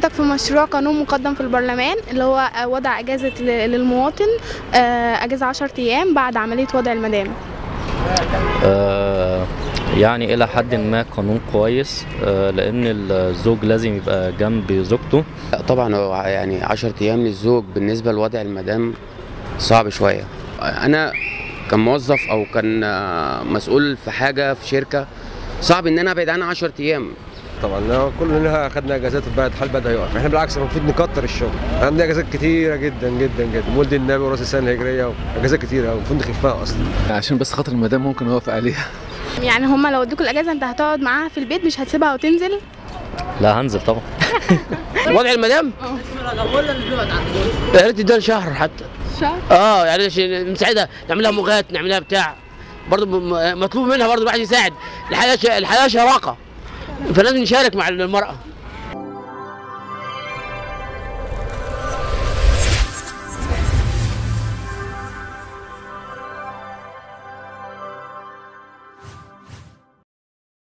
مشاركتك في مشروع قانون مقدم في البرلمان اللي هو وضع اجازه ل- للمواطن آه، اجازه 10 ايام بعد عمليه وضع المدام آه، يعني إلى حد ما قانون كويس آه، لأن الزوج لازم يبقى جنب زوجته لا طبعا هو يعني 10 ايام للزوج بالنسبه لوضع المدام صعب شويه انا كموظف او كان آه، مسؤول في حاجه في شركه صعب ان انا ابعد عنها 10 ايام طبعا لو كلنا خدنا اجازات بقى الحال بدا يقف احنا بالعكس المفروض نكتر الشغل عندنا اجازات كتيره جدا جدا جدا مولد النبي وراس السنه الهجريه واجازات كتيره قوي المفروض نخفها اصلا عشان بس خاطر المدام ممكن اوافق عليها يعني هما لو ادوك الاجازه انت هتقعد معاها في البيت مش هتسيبها وتنزل لا هنزل طبعا وضع المدام يا ريت تدينا شهر حتى شهر اه يعني عشان نساعدها نعملها مغات نعملها بتاع برضه م- مطلوب منها برضه الواحد يساعد الحياه ش- الحياه شراكه فلازم نشارك مع المراه